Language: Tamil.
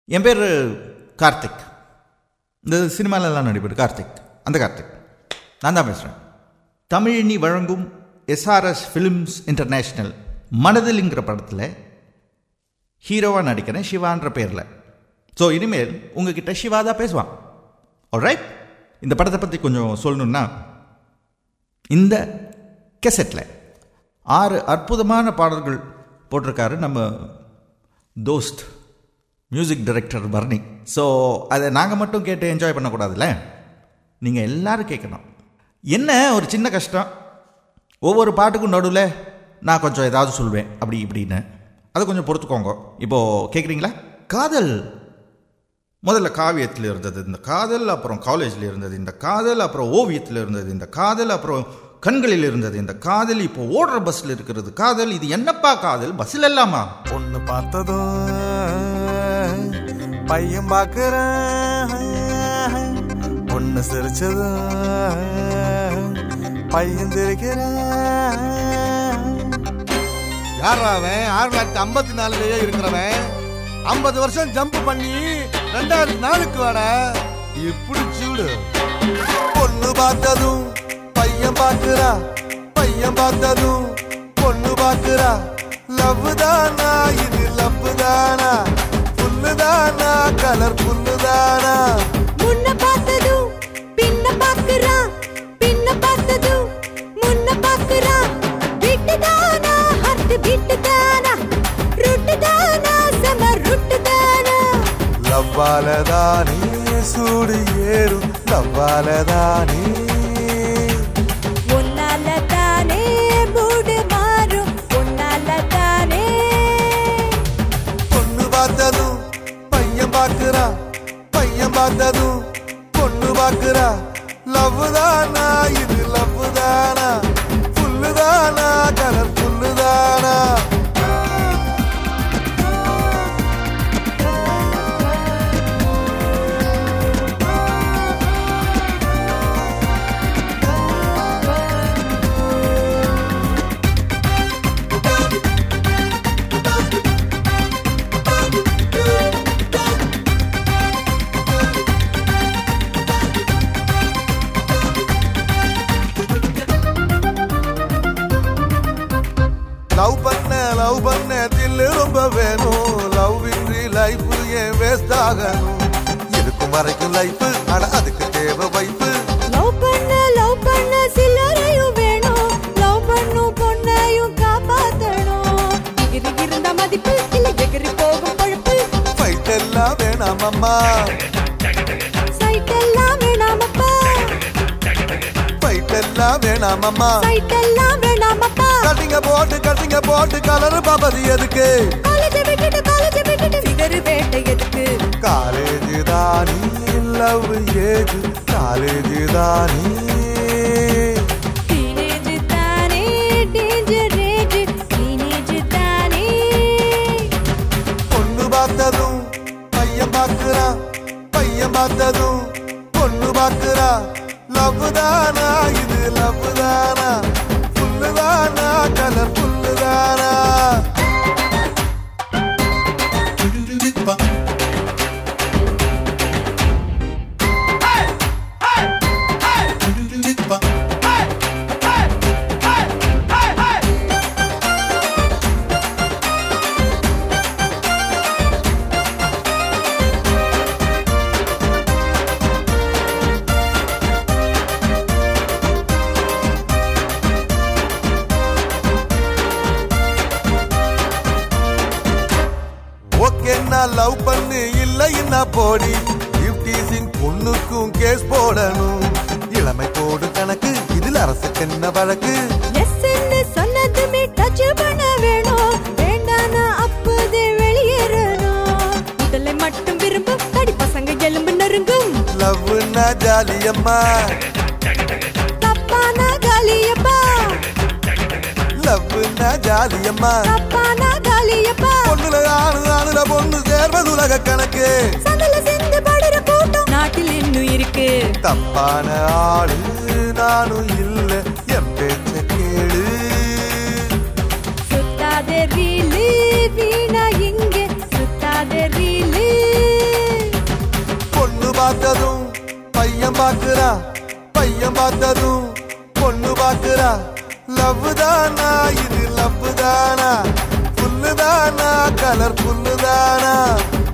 என் பேர் கார்த்திக் இந்த சினிமாலெல்லாம் நடிப்பார் கார்த்திக் அந்த கார்த்திக் நான் தான் பேசுகிறேன் தமிழினி வழங்கும் எஸ்ஆர்எஸ் ஃபிலிம்ஸ் இன்டர்நேஷ்னல் மனதில்ங்கிற படத்தில் ஹீரோவாக நடிக்கிறேன் சிவான்ற பேரில் ஸோ இனிமேல் உங்ககிட்ட சிவா தான் பேசுவான் ரைட் இந்த படத்தை பற்றி கொஞ்சம் சொல்லணுன்னா இந்த கெசட்டில் ஆறு அற்புதமான பாடல்கள் போட்டிருக்காரு நம்ம தோஸ்த் மியூசிக் டைரக்டர் பர்னி ஸோ அதை நாங்கள் மட்டும் கேட்டு என்ஜாய் பண்ணக்கூடாதுல்ல நீங்கள் எல்லாரும் கேட்கணும் என்ன ஒரு சின்ன கஷ்டம் ஒவ்வொரு பாட்டுக்கும் நடுவில் நான் கொஞ்சம் ஏதாவது சொல்வேன் அப்படி இப்படின்னு அதை கொஞ்சம் பொறுத்துக்கோங்க இப்போது கேட்குறீங்களா காதல் முதல்ல காவியத்தில் இருந்தது இந்த காதல் அப்புறம் காலேஜில் இருந்தது இந்த காதல் அப்புறம் ஓவியத்தில் இருந்தது இந்த காதல் அப்புறம் கண்களில் இருந்தது இந்த காதல் இப்போ ஓடுற பஸ்ஸில் இருக்கிறது காதல் இது என்னப்பா காதல் பஸ்ஸில் எல்லாமா பொண்ணு பார்த்ததும் பையன் பார்க்கறான் பொண்ணு சிரிச்சதும் பையன் சிரிக்கிறான் யாரா அவன் ஆயிரத்தி தொள்ளாயிரத்தி ஐம்பத்தி நாலுலயே இருக்கிறவன் ஐம்பது வருஷம் ஜம்ப் பண்ணி ரெண்டாயிரத்தி நாலுக்கு வாடா இப்படி சூடு பொண்ணு பார்த்ததும் பையன் பார்க்கிறா பையன் பார்த்ததும் பொண்ணு பார்க்கிறா லவ் தானா இது லவ் தானா புல்லு தானா கலர் புல்லு தானா முன்ன பார்த்ததும் பின்ன பாக்குறான் பின்ன பார்த்ததும் முன்ன பாக்குறான் விட்டுதானா ஹர்ட் விட்டுதானா ருட்டுதானா செம ருட்டுதானா லவ்வால தானே சூடு ஏறும் லவ்வால தானே உன்னால தானே மூடு மாறும் உன்னால தானே பொண்ணு பார்த்ததும் பையன் பார்க்கிறா பையன் பார்த்ததும் பொண்ணு பார்க்கிறா லவ் தானா இது லவ் தானா புல்லு தானா கலர் புல்லு தானா லவ் பண்ண லவ் பண்ண தில்லு ரொம்ப வேணும் லவ் இன்றி லைஃப் ஏன் வேஸ்ட் ஆகணும் இருக்கும் வரைக்கும் லைஃப் அட அதுக்கு தேவை வைப்பு லவ் பண்ண லவ் பண்ண சில்லறையும் வேணும் லவ் பண்ணும் பொண்ணையும் காப்பாத்தணும் எகிரி இருந்த மதிப்பு இல்ல எகிரி போகும் பழப்பு ஃபைட் எல்லாம் வேணாம் அம்மா சைட் எல்லாம் வேணாமப்பா ஃபைட் எல்லாம் வேணாம் அம்மா சைட் எல்லாம் வேணாமப்பா கட்டிங்க போட்டு கட்டிங்க போட்டு கலர் பாப்பது எதுக்கு காலேஜ் விட்டுட்டு காலேஜ் விட்டுட்டு ஃபிகர் வேட்டை எதுக்கு காலேஜ் தானி லவ் ஏஜ் காலேஜ் தானி டீனேஜ் தானே டேஞ்சர் ஏஜ் டீனேஜ் தானே பொண்ணு பார்த்ததும் பையன் பார்க்கிறா பையன் பார்த்ததும் பொண்ணு பார்க்கிறா லவ் தானா இது லவ் தானா புல்லு தானா கலர் புல்லு தானா ஓகேன்னா லவ் பண்ணு இல்லைன்னா போடி இவ்டீசிங் பொண்ணுக்கும் கேஸ் போடணும் இளமை கோடு கணக்கு இதுல அரசுக்கு என்ன வழக்கு எஸ்ன்னு சொன்னதுமே டச் பண்ண வேணும் வேண்டானா அப்போதே வெளியேறணும் முதலை மட்டும் விரும்பும் தடி பசங்க எலும்பு நறுங்கும் லவ்னா ஜாலியம்மா தப்பான காலியப்பா லவ்னா ஜாலியம்மா தப்பான காலியப்பா பொண்ணுல ஆணு ஆணுல பொண்ணு சேர்வது உலக கணக்கு சந்தல செந்து படுற கூட்டம் நாட்டில் இன்னும் இருக்கு தப்பான ஆளு நானும் இல்ல என் பேச்ச கேளு சுத்தாத ரீலு வீணா இங்க சுத்தாத ரீலு பார்த்ததும் பையன் பாக்குறா பையன் பார்த்ததும் பொண்ணு பாக்குறா லவ் தானா இது லவ் தானா புல்லு தானா கலர் புல்லு தானா